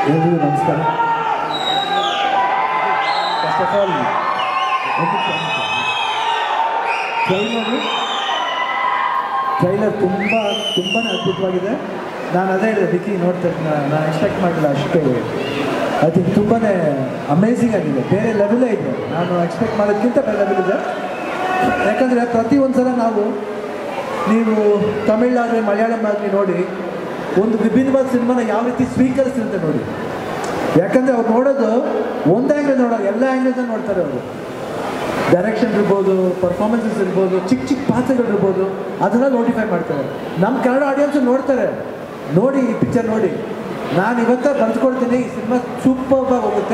ಎಲ್ರಿಗೂ ನಮಸ್ಕಾರ first of all trailer trailer ತುಂಬ ತುಂಬಾ ಅದ್ಭುತವಾಗಿದೆ ನಾನು ಅದೇ ಹೇಳಿದೆ ವಿಕಿ ನೋಡ್ತಾ ನಾನು ಎಕ್ಸ್ಪೆಕ್ಟ್ ಮಾಡಿಲ್ಲ ಅಷ್ಟು ಐ ಥಿಂಕ್ ತುಂಬಾ ಅಮೇಝಿಂಗ್ ಆಗಿದೆ ಬೇರೆ ಲೆವೆಲೇ ಇದೆ ನಾನು ಎಕ್ಸ್ಪೆಕ್ಟ್ ಮಾಡೋದಕ್ಕಿಂತ ಬೇರೆ ಲೆವೆಲ್ ಇದೆ ಯಾಕಂದರೆ ಪ್ರತಿ ಒಂದು ಸಲ ನಾವು ನೀವು ತಮಿಳಾಗಲಿ ಮಲಯಾಳಂ ಆಗಲಿ ನೋಡಿ ಒಂದು ವಿಭಿನ್ನವಾದ ಸಿನಿಮಾನ ಯಾವ ರೀತಿ ಸ್ವೀಕರಿಸಿರುತ್ತೆ ನೋಡಿ ಯಾಕಂದರೆ ಅವ್ರು ನೋಡೋದು ಒಂದು ಆ್ಯಂಗಲ್ ನೋಡೋದು ಎಲ್ಲ ಆ್ಯಂಗಲ್ನ ನೋಡ್ತಾರೆ ಅವರು ಡೈರೆಕ್ಷನ್ ಇರ್ಬೋದು ಪರ್ಫಾರ್ಮೆನ್ಸಸ್ ಇರ್ಬೋದು ಚಿಕ್ಕ ಚಿಕ್ಕ ಪಾತ್ರಗಳು ಇರ್ಬೋದು ಅದನ್ನ ನೋಟಿಫೈ ಮಾಡ್ತಾರೆ ನಮ್ಮ ಕನ್ನಡ ಆಡಿಯನ್ಸ್ ನೋಡ್ತಾರೆ ನೋಡಿ ಈ ಪಿಕ್ಚರ್ ನೋಡಿ ನಾನು ಇವತ್ತ ಬರೆದುಕೊಳ್ತೀನಿ ಈ ಸಿನಿಮಾ ಸೂಪರ್ ಹೋಗುತ್ತೆ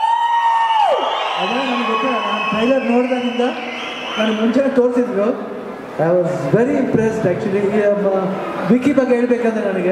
ಅದೇ ನನಗೆ ಗೊತ್ತಿಲ್ಲ ನಾನು ಟ್ರೈಲರ್ ನೋಡಿದಾಗಿಂದ ನನಗೆ ಮುಂಚೆನೇ ತೋರಿಸಿದ್ರು I was very impressed actually ಈ ವಿಕಿ ಬಗ್ಗೆ ಹೇಳ್ಬೇಕಂದ್ರೆ ನನಗೆ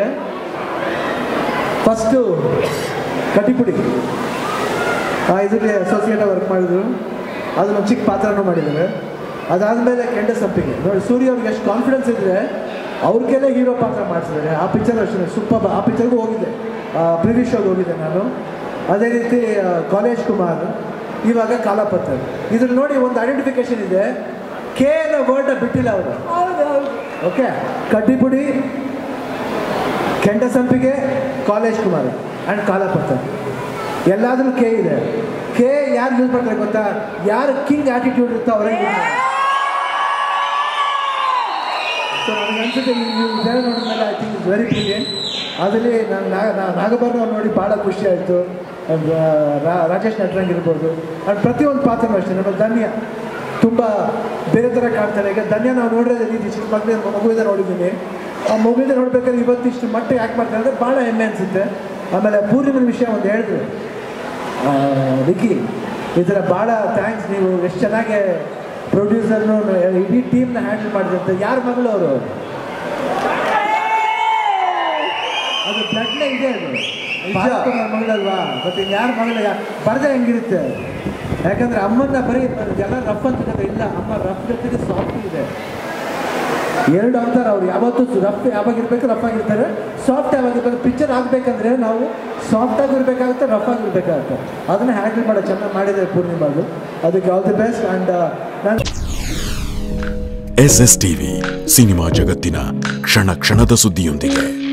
ಫಸ್ಟು ಕಟಿಪುಡಿ ಆ ಇದಕ್ಕೆ ಅಸೋಸಿಯೇಟ್ ವರ್ಕ್ ಮಾಡಿದ್ರು ಅದನ್ನ ಚಿಕ್ಕ ಪಾತ್ರನೂ ಮಾಡಿದ್ದಾರೆ ಅದಾದಮೇಲೆ ಕೆಂಡ ಸಂಪಿಗೆ ನೋಡಿ ಸೂರ್ಯ ಅವ್ರಿಗೆ ಎಷ್ಟು ಕಾನ್ಫಿಡೆನ್ಸ್ ಇದ್ದರೆ ಅವ್ರಿಗೆಲ್ಲ ಹೀರೋ ಪಾತ್ರ ಮಾಡಿಸಿದ್ದಾರೆ ಆ ಪಿಕ್ಚರ್ ಅಷ್ಟೇ ಸೂಪರ್ ಆ ಪಿಕ್ಚರ್ಗೂ ಹೋಗಿದ್ದೆ ಪ್ರಿವಿ ಶೋಗೆ ಹೋಗಿದ್ದೆ ನಾನು ಅದೇ ರೀತಿ ಆ, ಕಾಲೇಜ್ ಕುಮಾರ್ ಇವಾಗ ಕಾಲಪತ್ರ ಇದ್ರಲ್ಲಿ ನೋಡಿ ಒಂದು ಐಡೆಂಟಿಫಿಕೇಶನ್ ಇದೆ ಕೆ ಅನ್ನೋ ವರ್ಡ್ನ ಬಿಟ್ಟಿಲ್ಲ ಅವರು ಓಕೆ ಕಡ್ಡಿಪುಡಿ ಕೆಂಡ ಸಂಪಿಗೆ ಕಾಲೇಜ್ ಕುಮಾರ್ ಆ್ಯಂಡ್ ಕಾಲಪತ್ರ ಎಲ್ಲಾದ್ರೂ ಕೆ ಇದೆ ಕೆ ಯಾರು ಯೂಸ್ ಮಾಡ್ತಾರೆ ಗೊತ್ತಾ ಯಾರು ಕಿಂಗ್ ಆಟಿಟ್ಯೂಡ್ ಇರುತ್ತೋ ಅವರೇ ಯೂಸ್ ಮಾಡ್ತಾರೆ ಸೊ ನನಗೆ ಅನ್ಸುತ್ತೆ ಈ ಈ ವಿಚಾರ ನೋಡಿದ್ಮೇಲೆ I think is very brilliant ಅದರಲ್ಲಿ ನಾನು ನಾಗಭರಣ ಅವ್ರು ನೋಡಿ ಭಾಳ ಖುಷಿ ಆಯಿತು ರಾಜೇಶ್ ನಟರಂಗ್ ಇರ್ಬೋದು ಅಂಡ್ ಪ್ರತಿಯೊಂದು ಪಾತ್ರನೂ ಅಷ್ಟೇ ನಮ್ಮ ಧನ್ಯ ತುಂಬ ಬೇರೆ ಥರ ಕಾಣ್ತಾರೆ ಈಗ ಧನ್ಯ ನಾವು ನೋಡಿರೋದೇ ರೀತಿ ಚಿಕ್ಕ ಮಕ್ಕಳಿಂದ ಮಗುವಿಂದ ನೋಡಿದ್ದೀನಿ ಆ ಮಗುವಿಂದ ನೋಡ್ಬೇಕಾದ್ರೆ ಇವತ್ತಿಷ್ಟು ಮಟ್ಟ ಯಾಕೆ ಮಾಡ್ತಾರೆ ಅಂದರೆ ಭಾಳ ಹೆಮ್ಮೆ ಅನಿಸುತ್ತೆ ಆಮೇಲೆ ಪೂರ್ಣಿಮನ ವಿಷಯ ಒಂದು ಹೇಳಿದ್ರು ಆ, ವಿಕಿ ಈ ಥರ ಭಾಳ ಥ್ಯಾಂಕ್ಸ್ ನೀವು ಎಷ್ಟು ಚೆನ್ನಾಗಿ ಪ್ರೊಡ್ಯೂಸರ್ನು ಇಡೀ ಟೀಮ್ನ ಹ್ಯಾಂಡಲ್ ಮಾಡಿದಂತೆ ಯಾರ ಮಗಳು ಅವರು ಅದು ಬ್ಲಡ್ನೇ ಇದೆ ಅದು ಪಾರ್ವತಮ್ಮನ ಮಗಳಲ್ವಾ ಮತ್ತೆ ಯಾರ ಮಗಳ ಬರದೆ ಹೆಂಗಿರುತ್ತೆ ಯಾಕಂದ್ರೆ ಅಮ್ಮನ್ನ ಬರೀ ಎಲ್ಲ ರಫ್ ಅಂತ ಇಲ್ಲ ಅಮ್ಮ ರಫ್ ಜೊತೆಗೆ ಸಾಫ್ಟ್ ಇದೆ ಎರಡು ಅವತಾರ ಅವ್ರು ಯಾವತ್ತೂ ರಫ್ ಯಾವಾಗ ಇರ್ಬೇಕು ರಫ್ ಆಗಿರ್ತಾರೆ ಸಾಫ್ಟ್ ಯಾವಾಗ ಇರ್ಬೇಕು ಪಿಕ್ಚರ್ ಆಗಬೇಕಂದ್ರೆ ನಾವು ಸಾಫ್ಟ್ ಆಗಿ ಇರಬೇಕಾಗುತ್ತೆ ರಫ್ ಆಗಿ ಇರಬೇಕಾಗುತ್ತೆ ಅದನ್ನ ಹ್ಯಾಂಡಲ್ ಮಾಡೋ ಚೆನ್ನಾಗಿ ಮಾಡಿದ್ದಾರೆ ಪೂರ್ಣಿಮಾದು ಅದಕ್ಕೆ ಆಲ್ ದಿ ಬೆಸ್ಟ್ ಆ್ಯಂಡ್ ನಾನು ಎಸ್ ಎಸ್ ಟಿವಿ ಸಿನಿಮಾ ಜಗತ್ತಿನ ಕ್ಷಣ ಕ್ಷಣದ ಸುದ್ದಿಯೊಂದಿಗೆ